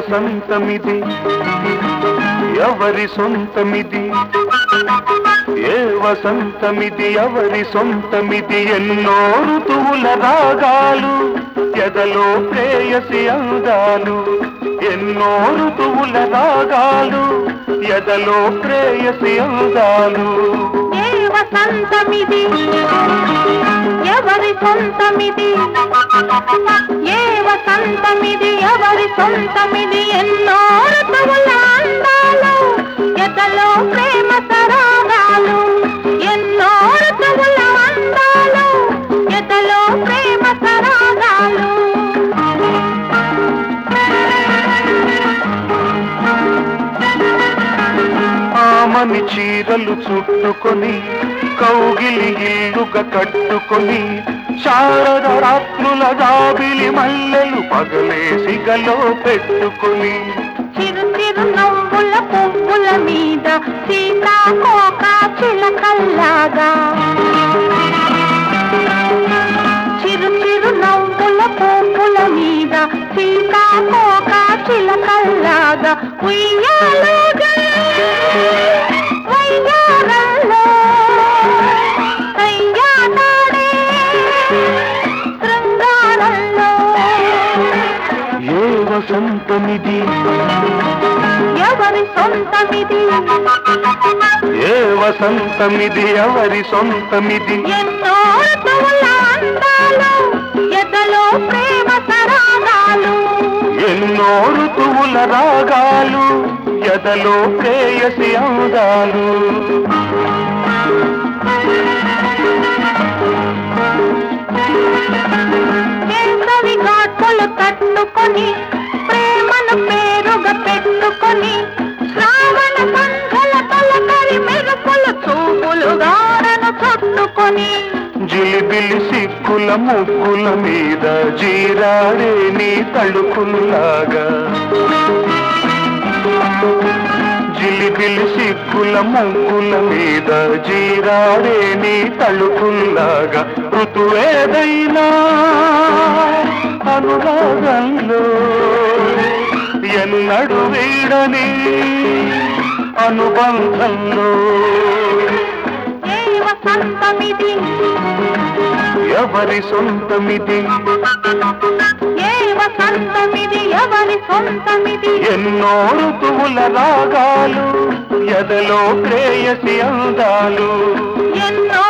వసంతమిది ఎవరి సొంతమిది ఏ వసంతమిది ఎవరి సొంతమిది ఎన్నో ఋతువుల రాగాలు ఎదలో ప్రేయసి అందాలు ఎన్నో ఋతువుల రాగాలు ఎదలో ప్రేయసి అందాలు ఏ వసంతమిది ఎవరి సొంతమిది ఏ వసంతమిది ఎవరి సొంతమిది ఎన్నో ఋతువుల అందాలు ఎదలో ప్రేమ సరాగాలు ఎన్నో ఋతువుల అందాలు ఎదలో ప్రేమ సరాగాలు ఆమని చీరలు చుట్టుకొని కౌగిలి ఇల్లుగా కట్టుకొని శారద రాత్రుల జాబిలి మల్లెలు పగలేసి గలో పెట్టుకొని చిరు చిరు నవ్వుల పువ్వుల మీద సీతాకోక చిలకల్లాగా చిరు చిరు నవ్వుల పువ్వుల మీద సీతాకోక చిలకల్లాగా ఉయ్యాలుగా వయ్యారంలో అయ్యానాడే శృంగారంలో ఏ వసంతమిది ఎవరి సొంతమిది ఏ వసంతమిది ఎవరి సొంతమిది ఎన్నో ఋతువుల అందాలు ఎదలో ప్రేమ సరాగాలు ఎన్నో ఋతువుల రాగాలు ఎదలో ప్రేయసి అందాలు వేసవి ఘాటులు తట్టుకొని ప్రేమను పేరుగా పెట్టుకొని శ్రావణ సంఘల తొలకరి మెరుపులు చూపులు గారను చుట్టుకొని జిలిబిలి సిక్కుల ముగ్గుల మీద జీరాడే నీ తడుకుల్లాగా జిలిబిలి సిక్కుల ముగ్గుల మీద జీరాడే నీ తడుకుల్లాగా ఋతువేదైనా అనురాగంలో ఎన్నడు వీడని అనుబంధంలో ఏ వసంతమిది ఎవరి సొంతమిది ఏ వసంతమిది ఎవరి సొంతమిది ఎన్నో ఋతువుల రాగాలు ఎదలో ప్రేయసి అందాలు ఎన్నో